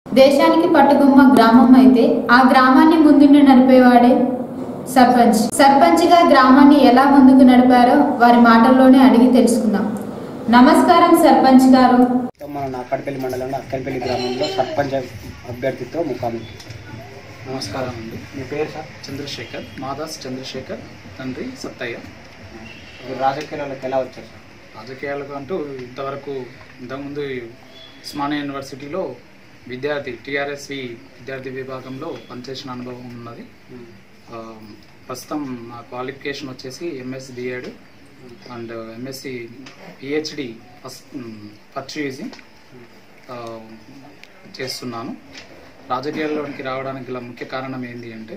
దేశానికి పట్టుగుమ్మ గ్రామం అయితే ఆ గ్రామాన్ని ముందుండి నడిపేవాడే సర్పంచ్ సర్పంచ్గా గ్రామాన్ని ఎలా ముందుకు నడిపారో వారి మాటల్లోనే అడిగి తెలుసుకుందాం నమస్కారం సర్పంచ్ గారు మన అక్కడిపల్లి మండలంలో అక్కడిపల్లి గ్రామంలో సర్పంచ్ అభ్యర్థితో ముఖాముఖి నమస్కారం అండి మీ పేరు సార్ చంద్రశేఖర్ మాదాస్ చంద్రశేఖర్ తండ్రి సత్తయ్య మీరు రాజకీయాలకు ఎలా వచ్చారు సార్ రాజకీయాలకు అంటూ ఇంతవరకు ఇంతకుముందు ఉస్మానియా యూనివర్సిటీలో విద్యార్థి టీఆర్ఎస్వి విద్యార్థి విభాగంలో పనిచేసిన అనుభవం ఉన్నది ఆ, ప్రస్తుతం నా క్వాలిఫికేషన్ వచ్చేసి MS BEd and MSc PhD first first using చేస్తున్నాను రాజకీయాల్లోనికి రావడానికి గల ముఖ్య కారణం ఏంటి అంటే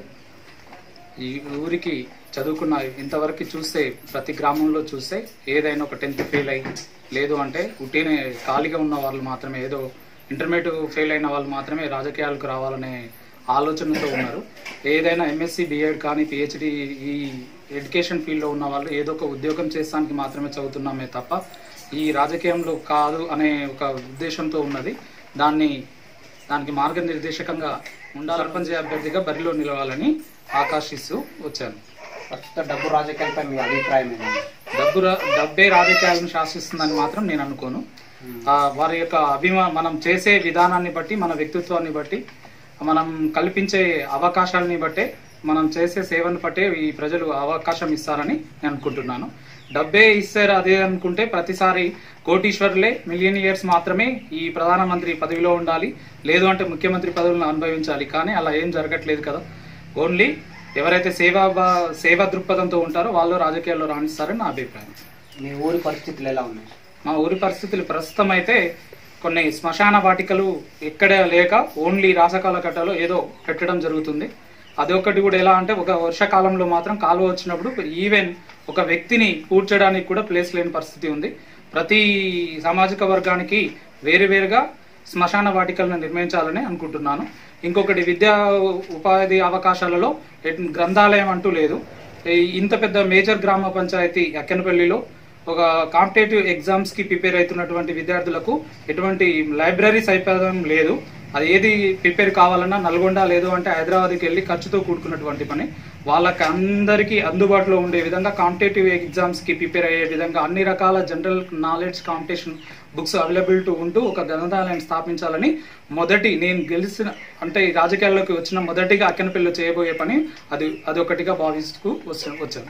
ఈ ఊరికి చదువుకున్న ఇంతవరకు చూస్తే ప్రతి గ్రామంలో చూస్తే ఏదైనా ఒక టెన్త్ ఫెయిల్ అయ్యి లేదు అంటే ఉట్టినే ఖాళీగా ఉన్న వాళ్ళు మాత్రమే ఏదో ఇంటర్మీడియట్ ఫెయిల్ అయిన వాళ్ళు మాత్రమే రాజకీయాలకు రావాలనే ఆలోచనతో ఉన్నారు ఏదైనా ఎంఎస్సి బిఎడ్ కానీ పిహెచ్డి ఈ ఎడ్యుకేషన్ ఫీల్డ్లో ఉన్న వాళ్ళు ఏదో ఒక ఉద్యోగం చేస్తానికి మాత్రమే చదువుతున్నామే తప్ప ఈ రాజకీయంలో కాదు అనే ఒక ఉద్దేశంతో ఉన్నది దాన్ని దానికి మార్గనిర్దేశకంగా ఉండాలి సర్పంచ్ అభ్యర్థిగా బరిలో నిలవాలని ఆకాశిస్తూ వచ్చాను ప్రస్తుత డబ్బు రాజకీయాలపై మీ అభిప్రాయం ఏంటి డబ్బు రా- డబ్బే రాజకీయాలను శాసిస్తుందని మాత్రం నేను అనుకోను ఆ, వారి యొక్క అభిమా మనం చేసే విధానాన్ని బట్టి మన వ్యక్తిత్వాన్ని బట్టి మనం కల్పించే అవకాశాలని బట్టే మనం చేసే సేవను బట్టే ఈ ప్రజలు అవకాశం ఇస్తారని నేను అనుకుంటున్నాను డబ్బే ఇస్తారు అదే అనుకుంటే ప్రతిసారి కోటీశ్వరులే మిలియన్ ఇయర్స్ మాత్రమే ఈ ప్రధానమంత్రి పదవిలో ఉండాలి లేదు అంటే ముఖ్యమంత్రి పదవులను అనుభవించాలి కానీ అలా ఏం జరగట్లేదు కదా ఓన్లీ ఎవరైతే సేవా భా- సేవా దృక్పథంతో ఉంటారో వాళ్ళు రాజకీయాల్లో రాణిస్తారని నా అభిప్రాయం మీ ఊరి పరిస్థితులు ఎలా ఉన్నాయి మా ఊరి పరిస్థితులు ప్రస్తుతం అయితే కొన్ని శ్మశాన వాటికలు ఎక్కడ లేక ఓన్లీ రాసకాల కట్టలో ఏదో పెట్టడం జరుగుతుంది అదొకటి కూడా ఎలా అంటే ఒక వర్షాకాలంలో మాత్రం కాలువ వచ్చినప్పుడు ఈవెన్ ఒక వ్యక్తిని పూడ్చడానికి కూడా ప్లేస్ లేని పరిస్థితి ఉంది ప్రతి సామాజిక వర్గానికి వేరు వేరుగా శ్మశాన వాటికలను నిర్మించాలని అనుకుంటున్నాను ఇంకొకటి విద్యా ఉపాధి అవకాశాలలో ఎట్- గ్రంథాలయం అంటూ లేదు ఈ ఇంత పెద్ద మేజర్ గ్రామ పంచాయతీ అక్కెనపల్లిలో ఒక కాంపిటేటివ్ ఎగ్జామ్స్ కి ప్రిపేర్ అవుతున్నటువంటి విద్యార్థులకు ఎటువంటి లైబ్రరీ సైపదం లేదు అది ఏది ప్రిపేర్ కావాలన్నా నల్గొండ లేదు అంటే హైదరాబాద్కి వెళ్ళి ఖర్చుతో కూడుకున్నటువంటి పని వాళ్ళకి అందరికీ అందుబాటులో ఉండే విధంగా కాంపిటేటివ్ ఎగ్జామ్స్ కి ప్రిపేర్ అయ్యే విధంగా అన్ని రకాల general knowledge competition books availability ఉంటూ ఒక గ్రంథాలయం స్థాపించాలని మొదటి నేను గెలిచిన అంటే ఈ రాజకీయాల్లోకి వచ్చిన మొదటిగా అక్కనపల్లిలో చేయబోయే పని అది అదొకటిగా భావిస్తూ వచ్చా- వచ్చాను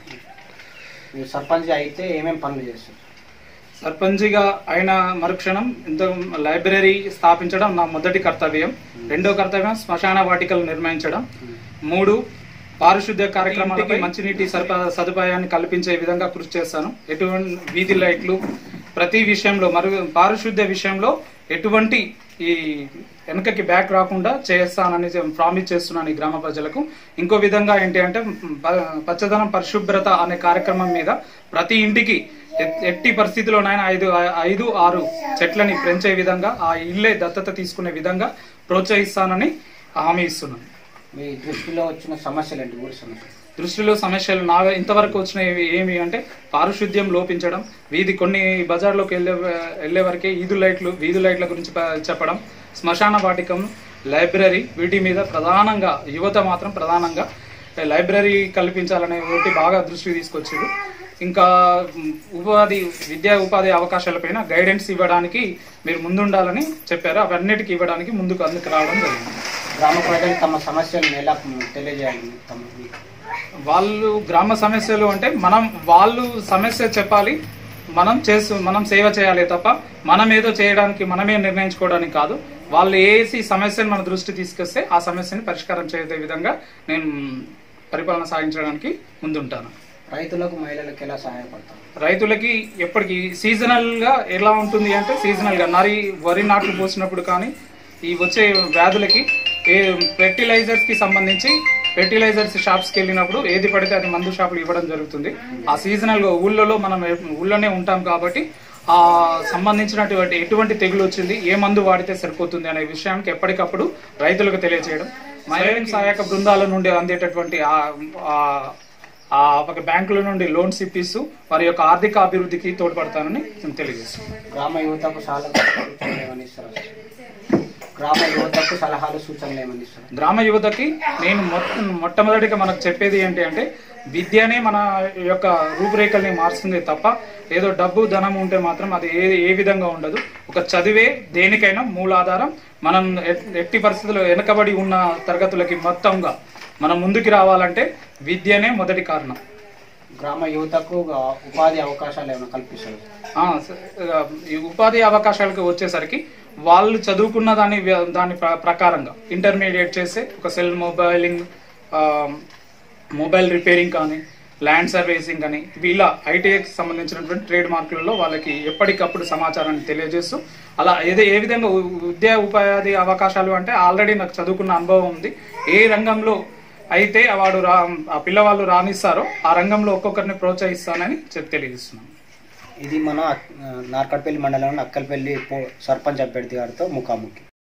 మీరు సర్పంచ్ అయితే ఏమేమి పనులు చేస్తారు సర్పంచిగా అయిన మరుక్షణం ఇంత లైబ్రరీ స్థాపించడం నా మొదటి కర్తవ్యం రెండో కర్తవ్యం శ్మశాన వాటికలు నిర్మించడం మూడు పారిశుద్ధ్య కార్యక్రమాలకి మంచినీటి సరఫరా సదుపాయాన్ని కల్పించే విధంగా కృషి చేస్తాను ఎటువంటి వీధి లైట్లు ప్రతి విషయంలో మరి పారిశుద్ధ్య విషయంలో ఎటువంటి ఈ వెనకకి బ్యాక్ రాకుండా చేస్తానని ప్రామిస్ చేస్తున్నాను ఈ గ్రామ ప్రజలకు ఇంకో విధంగా ఏంటి అంటే ప- పచ్చదనం పరిశుభ్రత అనే కార్యక్రమం మీద ప్రతి ఇంటికి ఎట్- ఎట్టి పరిస్థితిలోనైనా ఐదు ఐదు ఆరు చెట్లని పెంచే విధంగా ఆ ఇల్లే దత్తత తీసుకునే విధంగా ప్రోత్సహిస్తానని హామీ ఇస్తున్నాను మీ దృష్టిలో వచ్చిన సమస్యలు ఏంటి ఊరి సమస్యలు దృష్టిలో సమస్యలు నా ఇంతవరకు వచ్చినవి ఏమి అంటే పారిశుద్ధ్యం లోపించడం వీధి కొన్ని బజార్లోకి వెళ్ళే వెళ్ళే వరకే ఈదు లైట్లు వీధి లైట్ల గురించి ప- చెప్పడం శ్మశాన వాటికం లైబ్రరీ వీటి మీద ప్రధానంగా యువత మాత్రం ప్రధానంగా లైబ్రరీ కల్పించాలనే ఒకటి బాగా దృష్టికి తీసుకొచ్చారు ఇంకా ఉమ్, ఉపాధి విద్యా ఉపాధి అవకాశాలపైన గైడెన్స్ ఇవ్వడానికి మీరు ముందుండాలని చెప్పారు అవన్నిటికీ ఇవ్వడానికి ముందుకు అందుకు రావడం జరిగింది గ్రామ ప్రజలు తమ సమస్యలను ఎలా తెలియజేయాలి తమ మీకు? వాళ్ళు గ్రామ సమస్యలు అంటే మనం వాళ్ళు సమస్య చెప్పాలి మనం చేస్తూ మనం సేవ చేయాలి తప్ప మనం ఏదో చేయడానికి మనమే నిర్ణయించుకోవడానికి కాదు వాళ్ళు ఏసి సమస్యను మన దృష్టి తీసుకొస్తే ఆ సమస్యని పరిష్కారం చేసే విధంగా నేను పరిపాలన సాగించడానికి ముందుంటాను రైతులకు మహిళలకు ఎలా సహాయపడతారు రైతులకి ఎప్పటికి సీజనల్ గా ఎలా ఉంటుంది అంటే సీజనల్ గా నరి వరి నాట్లు పోసినప్పుడు కానీ ఈ వచ్చే వ్యాధులకి ఏ ఫెర్టిలైజర్స్ కి సంబంధించి ఫెర్టిలైజర్స్ షాప్స్ కి వెళ్ళినప్పుడు ఏది పడితే అది మందు షాపులు ఇవ్వడం జరుగుతుంది ఆ సీజనల్ గా ఊళ్ళలో మనం ఏ- ఊళ్ళోనే ఉంటాం కాబట్టి ఆ సంబంధించినటువంటి ఎటువంటి తెగులు వచ్చింది ఏ మందు వాడితే సరిపోతుంది అనే విషయానికి ఎప్పటికప్పుడు రైతులకు తెలియజేయడం స్వయం సహాయక బృందాల నుండి అందేటటువంటి ఆ- ఆ- ఆ ఒక బ్యాంకుల నుండి లోన్స్ ఇప్పిస్తూ వారి యొక్క ఆర్థిక అభివృద్ధికి తోడ్పడతానని నేను తెలియజేస్తున్నాను గ్రామ యువతకు చాలా ఏమని ఇస్తారు గ్రామ యువతకు సలహాలు సూచనలు ఏమని ఇస్తారు గ్రామ యువతకి నేను మొట్ట మొట్టమొదటిగా మనకు చెప్పేది ఏంటి అంటే విద్యనే మన యొక్క రూపురేఖల్ని మారుస్తుంది తప్ప ఏదో డబ్బు ధనం ఉంటే మాత్రం అది ఏ ఏ విధంగా ఉండదు ఒక చదివే దేనికైనా మూలాధారం మనం ఎట్- ఎట్టి పరిస్థితుల్లో వెనకబడి ఉన్న తరగతులకి మొత్తంగా మనం ముందుకు రావాలంటే విద్యనే మొదటి కారణం గ్రామ యువతకు ఆ, ఉపాధి అవకాశాలు ఏమైనా కల్పిస్తారు ఆ, స- ఆ, ఈ ఉపాధి అవకాశాలకు వచ్చేసరికి వాళ్ళు చదువుకున్న దాని వ్య- దాని ప్ర- ప్రకారంగా ఇంటర్మీడియట్ చేస్తే ఒక సెల్ మొబైలింగ్ ఆ, మొబైల్ రిపేరింగ్ కానీ ల్యాండ్ సర్వీసింగ్ కానీ వీళ్ళ ఐటీఐకి సంబంధించినటువంటి ట్రేడ్ మార్కులలో వాళ్ళకి ఎప్పటికప్పుడు సమాచారాన్ని తెలియజేస్తూ అలా ఏదో ఏ విధంగా ఉ- విద్యా ఉపాధి అవకాశాలు అంటే ఆల్రెడీ నాకు చదువుకున్న అనుభవం ఉంది ఏ రంగంలో అయితే వాడు రా ఆ పిల్లవాళ్ళు రాణిస్తారో ఆ రంగంలో ఒక్కొక్కరిని ప్రోత్సహిస్తానని చెప్పి తెలియజేస్తున్నాను ఇది మన ఆ, నార్కట్పల్లి మండలంలో అక్కలపల్లి పో- సర్పంచ్ అభ్యర్థి గారితో ముఖాముఖి